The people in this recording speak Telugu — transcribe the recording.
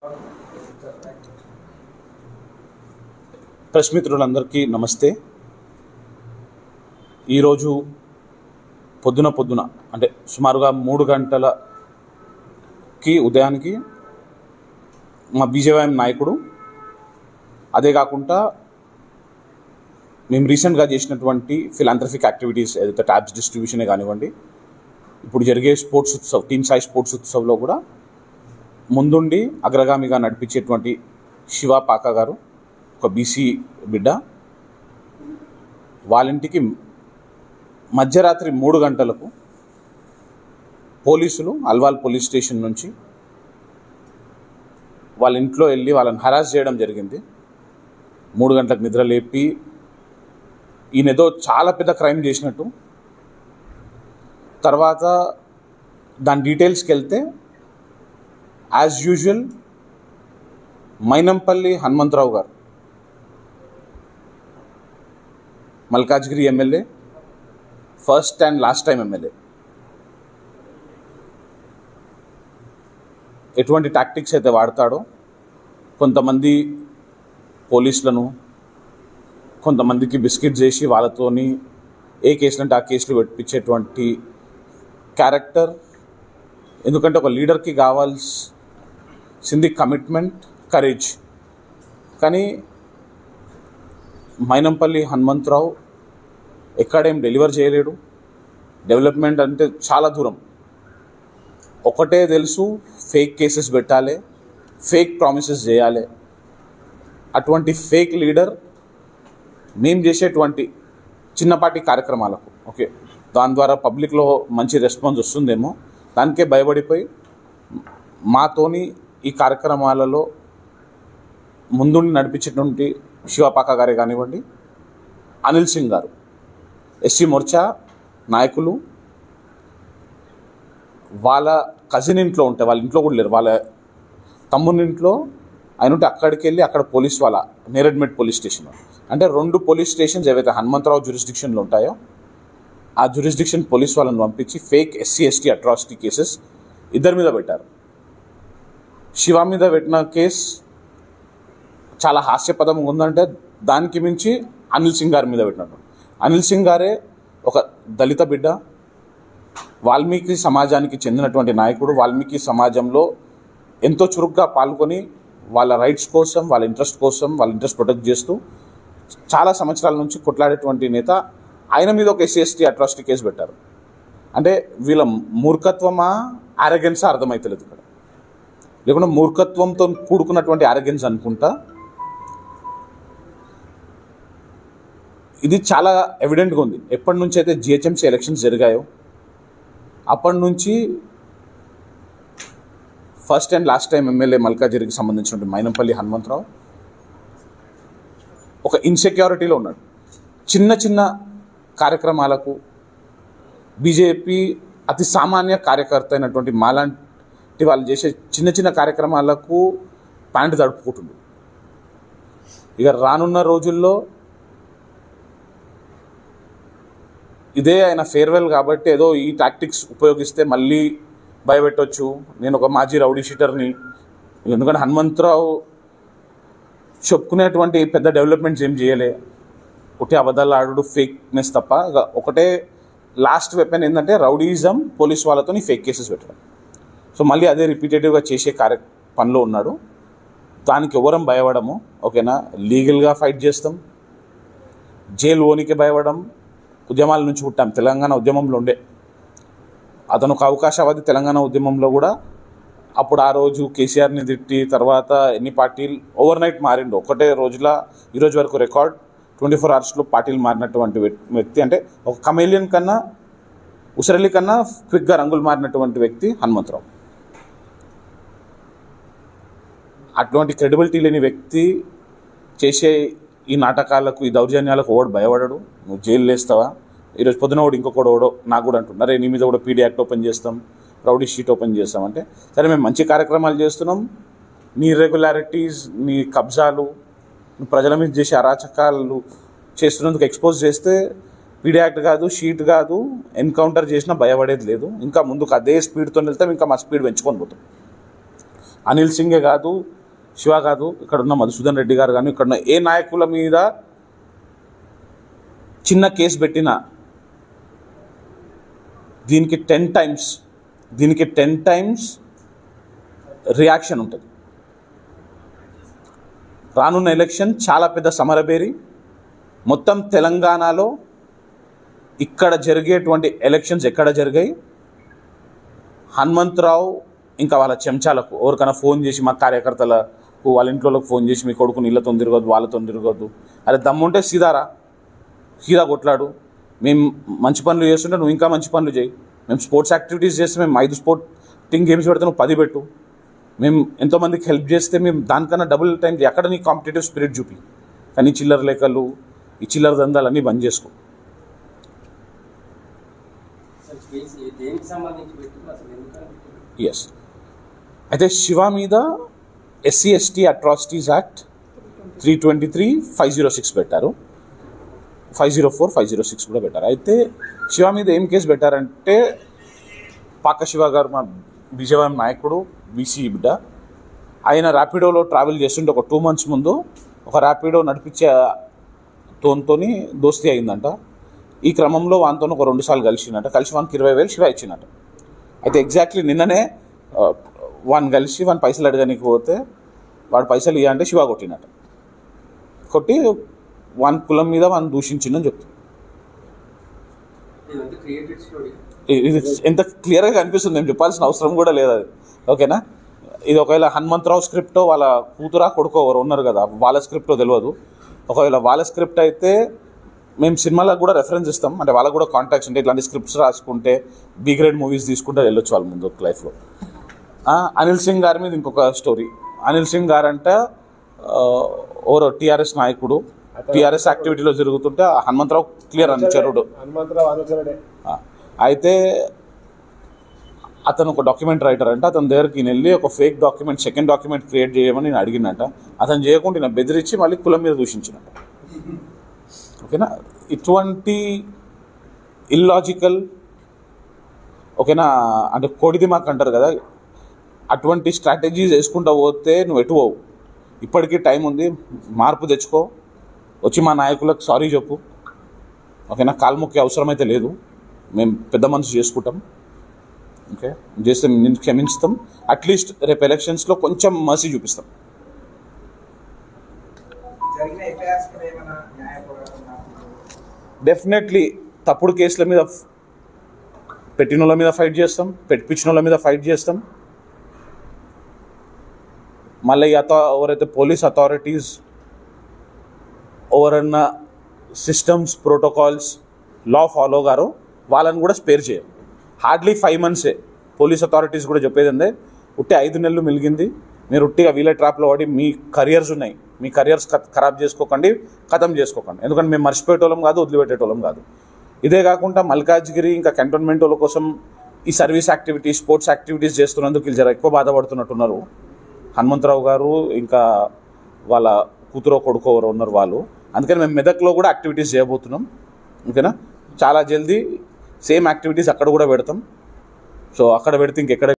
ప్రెస్ మిత్రులందరికీ నమస్తే ఈరోజు పొద్దున పొద్దున అంటే సుమారుగా మూడు గంటలకి ఉదయానికి మా బీజేవైఎం నాయకుడు అదే కాకుండా మేము రీసెంట్గా చేసినటువంటి ఫిలాంథ్రఫిక్ యాక్టివిటీస్ ఏదైతే ట్యాబ్స్ డిస్ట్రిబ్యూషనే కానివ్వండి ఇప్పుడు జరిగే sports Utsav team Sai sports ఉత్సవ్లో కూడా ముందుండి అగ్రగామిగా నడిపించేటువంటి శివ పాక గారు ఒక బీసీ బిడ్డ వాళ్ళ ఇంటికి మధ్యరాత్రి మూడు గంటలకు పోలీసులు అల్వాల్ పోలీస్ స్టేషన్ నుంచి వాళ్ళ ఇంట్లో వెళ్ళి వాళ్ళని హరాస్ చేయడం జరిగింది మూడు గంటలకు నిద్ర లేపి ఈయన ఏదో చాలా పెద్ద క్రైమ్ చేసినట్టు తర్వాత దాని డీటెయిల్స్కి వెళ్తే యాజ్ యూజువల్ మైనంపల్లి హనుమంతరావు గారు Malkajgiri MLA first and last time MLA ఎటువంటి టాక్టిక్స్ అయితే వాడతాడో కొంతమంది పోలీసులను కొంతమందికి బిస్కెట్ చేసి వాళ్ళతోని ఏ కేసులు అంటే ఆ కేసులు పెట్టించేటువంటి క్యారెక్టర్ ఎందుకంటే ఒక లీడర్కి కావాల్సింది కమిట్మెంట్ కరేజ్ కానీ మైనంపల్లి హనుమంతరావు ఎక్కడేం డెలివర్ చేయలేడు డెవలప్మెంట్ అంటే చాలా దూరం ఒకటే తెలుసు ఫేక్ కేసెస్ పెట్టాలి ఫేక్ ప్రామిసెస్ చేయాలి అటువంటి ఫేక్ లీడర్ మేము చేసేటువంటి చిన్నపాటి కార్యక్రమాలకు ఓకే దాని ద్వారా పబ్లిక్లో మంచి రెస్పాన్స్ వస్తుందేమో దానికే భయపడిపోయి మాతోని ఈ కార్యక్రమాలలో ముందుండి నడిపించేటువంటి శివపాక గారే కానివ్వండి అనిల్ సింగ్ గారు ఎస్సీ మోర్చా నాయకులు వాళ్ళ కజిన్ ఇంట్లో ఉంటాయి వాళ్ళ ఇంట్లో కూడా లేరు వాళ్ళ తమ్ముని ఇంట్లో ఆయన ఉంటే అక్కడికి వెళ్ళి అక్కడ పోలీస్ వాళ్ళ నేరెడ్మెట్ పోలీస్ స్టేషన్ అంటే రెండు పోలీస్ స్టేషన్స్ ఏవైతే హనుమంతరావు జ్యూరిస్డిక్షన్లో ఉంటాయో ఆ జ్యూరిస్డిక్షన్ పోలీస్ వాళ్ళని పంపించి fake SC ST atrocity cases ఇద్దరి మీద పెట్టారు శివ మీద పెట్టిన కేస్ చాలా హాస్యపదం ఉందంటే దానికి మించి అనిల్ సింగ్ గారి మీద పెట్టినట్టు అనిల్ సింగ్ గారే ఒక దళిత బిడ్డ వాల్మీకి సమాజానికి చెందినటువంటి నాయకుడు వాల్మీకి సమాజంలో ఎంతో చురుగ్గా పాల్గొని వాళ్ళ రైట్స్ కోసం వాళ్ళ ఇంట్రెస్ట్ కోసం వాళ్ళ ఇంట్రెస్ట్ ప్రొటెక్ట్ చేస్తూ చాలా సంవత్సరాల నుంచి కొట్లాడేటువంటి నేత ఆయన మీద ఒక ఎస్సీ ఎస్టీ అట్రాసిటీ కేసు పెట్టారు అంటే వీళ్ళ మూర్ఖత్వమా ఆరోగెన్సా అర్థమవుతలేదు ఇక్కడ లేకుండా మూర్ఖత్వంతో కూడుకున్నటువంటి ఆరోగెన్స్ అనుకుంటా ఇది చాలా ఎవిడెంట్గా ఉంది ఎప్పటి నుంచి అయితే జిహెచ్ఎంసీ ఎలక్షన్స్ జరిగాయో అప్పటి నుంచి first and last time MLA మల్కాజిరికి సంబంధించినటువంటి మైనంపల్లి హనుమంతరావు ఒక ఇన్సెక్యూరిటీలో ఉన్నాడు చిన్న చిన్న కార్యక్రమాలకు బీజేపీ అతి సామాన్య కార్యకర్త అయినటువంటి మాలాంటి వాళ్ళు చేసే చిన్న చిన్న కార్యక్రమాలకు ప్యాంటు తడుపుకుంటుండు ఇక రానున్న రోజుల్లో ఇదే ఆయన ఫేర్వెల్ కాబట్టి ఏదో ఈ టాక్టిక్స్ ఉపయోగిస్తే మళ్ళీ భయపెట్టొచ్చు నేను ఒక మాజీ రౌడీ షీటర్ని ఎందుకంటే హనుమంతరావు చెప్పుకునేటువంటి పెద్ద డెవలప్మెంట్స్ ఏం చేయలే ఒకటి అబద్ధాలు ఆడు ఫేక్నెస్ తప్ప ఇక ఒకటే లాస్ట్ వెపన్ ఏంటంటే రౌడీజం పోలీస్ వాళ్ళతో ఫేక్ కేసెస్ పెట్టడం సో మళ్ళీ అదే రిపీటేటివ్గా చేసే కార్య పనిలో ఉన్నాడు దానికి ఎవరం భయపడము ఓకేనా లీగల్గా ఫైట్ చేస్తాం జైలు ఓనికి భయపడడం ఉద్యమాల నుంచి పుట్టాం తెలంగాణ ఉద్యమంలో ఉండే అతను ఒక అవకాశవాది తెలంగాణ ఉద్యమంలో కూడా అప్పుడు ఆ రోజు కేసీఆర్ని తిట్టి తర్వాత ఎన్ని పార్టీలు ఓవర్ నైట్ మారిండు ఒకటే రోజుల ఈరోజు వరకు రికార్డ్ ట్వంటీ ఫోర్ అవర్స్లో పార్టీలు మారినటువంటి వ్యక్- వ్యక్తి అంటే ఒక కమేలియన్ కన్నా ఉసరలి కన్నా క్విక్గా రంగులు మారినటువంటి వ్యక్తి హనుమంతరావు అటువంటి క్రెడిబిలిటీ లేని వ్యక్తి చేసే ఈ నాటకాలకు ఈ దౌర్జన్యాలకు ఓడు భయపడడు నువ్వు జైలు వేస్తావా ఈరోజు పొద్దున ఓడు ఇంకొకడు ఓడో నాకు కూడా అంటున్నారు నీ మీద కూడా పీడీ యాక్ట్ ఓపెన్ చేస్తాం రౌడీ షీట్ ఓపెన్ చేస్తాం అంటే సరే మేము మంచి కార్యక్రమాలు చేస్తున్నాం నీ ఇర్రెగ్యులారిటీస్ నీ కబ్జాలు నువ్వు ప్రజల మీద చేసే అరాచకాలు చేస్తున్నందుకు ఎక్స్పోజ్ చేస్తే పీడీ యాక్ట్ కాదు షీట్ కాదు ఎన్కౌంటర్ చేసినా భయపడేది లేదు ఇంకా ముందుకు అదే స్పీడ్తో వెళ్తాం ఇంకా మా స్పీడ్ పెంచుకొని పోతాం అనిల్ సింగే కాదు శివ కాదు ఇక్కడ ఉన్న మధుసూదన్ రెడ్డి గారు కానీ ఇక్కడ ఉన్న ఏ నాయకుల మీద చిన్న కేసు పెట్టినా దీనికి టెన్ టైమ్స్ దీనికి టెన్ టైమ్స్ రియాక్షన్ ఉంటుంది రానున్న ఎలక్షన్ చాలా పెద్ద సమరబేరి మొత్తం తెలంగాణలో ఇక్కడ జరిగేటువంటి ఎలక్షన్స్ ఎక్కడ జరిగాయి హనుమంతరావు ఇంకా వాళ్ళ చెంచాలకు ఎవరికైనా ఫోన్ చేసి మా కార్యకర్తలకు వాళ్ళ ఇంట్లోకి ఫోన్ చేసి మీ కొడుకు నీళ్ళతో తిరగద్దు వాళ్ళతో తిరగద్దు అరే దమ్ముంటే సీదారా సీదా కొట్లాడు మేము మంచి పనులు చేస్తుంటే నువ్వు ఇంకా మంచి పనులు చేయి మేము స్పోర్ట్స్ యాక్టివిటీస్ చేస్తే మేము ఐదు స్పోర్టింగ్ గేమ్స్ పెడితే నువ్వు పది పెట్టు మేము ఎంతోమందికి హెల్ప్ చేస్తే మేము దానికన్నా డబుల్ టైం ఎక్కడ నీ కాంపిటేటివ్ స్పిరిట్ చూపి కానీ చిల్లర లేఖలు ఈ చిల్లర దందాలు అన్నీ బంద్ చేసుకో అసలు కేసు ఏ- దేనికి సంబంధించి పెట్టింది అసలు ఎందుకని పెట్టింది? ఎస్ అయితే శివ మీద SC ST atrocities act three twenty three five zero six పెట్టారు five zero four five zero six కూడా పెట్టారు అయితే శివ మీద ఏం కేసు పెట్టారంటే పాక శివ గారు మా బీజేపీ నాయకుడు బీసీ బిడ్డ ఆయన ర్యాపిడోలో ట్రావెల్ చేస్తుంటే ఒక టూ మంత్స్ ముందు ఒక ర్యాపిడో నడిపించే తోన్తోని దోస్తీ అయిందంట ఈ క్రమంలో వానితో ఒక రెండు సార్లు కలిసిందంట కలిసి వానికి ఇరవై వేలు శివ ఇచ్చిందట అయితే ఎగ్జాక్ట్లీ నిన్ననే ఆ, వాడిని కలిసి వాని పైసలు అడగడానికి పోతే వాడు పైసలు ఇవ్వ అంటే శివ కొట్టినట్ట కొట్టి వాని కులం మీద వాని దూషించిందని చెప్తుంది ఇదంతా క్రియేటెడ్ స్టోరీ ఇ- ఇది ఎంత క్లియర్గా కనిపిస్తుంది నేను చెప్పాల్సిన అవసరం కూడా లేదు అది ఓకేనా ఇది ఒకవేళ హనుమంతరావు స్క్రిప్ట్ వాళ్ళ కూతురా కొడుకో ఎవరు ఉన్నారు కదా వాళ్ళ స్క్రిప్ట్ తెలియదు ఒకవేళ వాళ్ళ స్క్రిప్ట్ అయితే మేము సినిమాలకు కూడా రెఫరెన్స్ ఇస్తాం అంటే వాళ్ళకు కూడా కాంటాక్ట్స్ ఉంటాయి ఇట్లాంటి స్క్రిప్ట్స్ రాసుకుంటే బీ గ్రేడ్ మూవీస్ తీసుకుంటే వెళ్ళొచ్చు వాళ్ళ ముందు లైఫ్లో అనిల్ సింగ్ గారి మీద ఇంకొక స్టోరీ అనిల్ సింగ్ గారు అంటే ఓరో టీఆర్ఎస్ నాయకుడు టీఆర్ఎస్ యాక్టివిటీలో జరుగుతుంటే ఆ హనుమంతరావు క్లియర్ అనుచరుడు హనుమంతరావు అనుచరుడే ఆ, అయితే అతను ఒక డాక్యుమెంట్ రైటర్ అంటే అతని దగ్గరికి ఈయన వెళ్ళి ఒక fake document second document create చేయమని నేను అడిగినట్ట అతను చేయకుండా నేను బెదిరించి మళ్ళీ కులం మీద దూషించినట్ట ఓకేనా ఇటువంటి ఇల్లాజికల్ ఓకేనా అంటే కోడిది మాకు అంటారు కదా అటువంటి స్ట్రాటజీస్ వేసుకుంటా పోతే నువ్వు ఎటు పోవు ఇప్పటికీ టైం ఉంది మార్పు తెచ్చుకో వచ్చి మా నాయకులకు సారీ చెప్పు ఓకేనా కాల్ముక్కి అవసరమైతే లేదు మేము పెద్ద మనసు చేసుకుంటాం ఓకే చేస్తే నేను క్షమించుతాం అట్లీస్ట్ రేపు ఎలక్షన్స్లో కొంచెం మర్సీ చూపిస్తాం జరిగిన ఎఫ్ఐఆర్స్ మీద ఏమైనా న్యాయ పోరాటం నాకు డెఫినెట్లీ తప్పుడు కేసుల మీద ఫ్- పెట్టిన వాళ్ళ మీద ఫైట్ చేస్తాం పెట్టించిన వాళ్ళ మీద ఫైట్ చేస్తాం మళ్ళీ ఈ అథా ఎవరైతే పోలీస్ అథారిటీస్ ఎవరన్నా సిస్టమ్స్ ప్రోటోకాల్స్ లా ఫాలో గారో వాళ్ళని కూడా స్పేర్ చేయం హార్డ్లీ ఫైవ్ మంత్సే పోలీస్ అథారిటీస్ కూడా చెప్పేది అందే ఉట్టి ఐదు నెలలు మిలిగింది మీరు ఉట్టిగా వీళ్ళ ట్రాప్లో పడి మీ కరియర్స్ ఉన్నాయి మీ కరియర్స్ ఖరాబ్ చేసుకోకండి ఖతం చేసుకోకండి ఎందుకంటే మేము మర్చిపోయేటోళ్ళం కాదు వదిలిపెట్టేటోళ్ళం కాదు ఇదే కాకుండా మల్కాజ్గిరి ఇంకా కంటోన్మెంట్ వాళ్ళ కోసం ఈ సర్వీస్ యాక్టివిటీస్ స్పోర్ట్స్ యాక్టివిటీస్ చేస్తున్నందుకు వీళ్ళు జర ఎక్కువ బాధపడుతున్నట్టున్నారు హనుమంతరావు గారు ఇంకా వాళ్ళ కూతురో కొడుకో ఎవరో ఉన్నారు వాళ్ళు అందుకని మేము మెదక్లో కూడా యాక్టివిటీస్ చేయబోతున్నాం ఓకేనా చాలా జల్దీ సేమ్ యాక్టివిటీస్ అక్కడ కూడా పెడతాం సో అక్కడ పెడితే ఇంకెక్కడ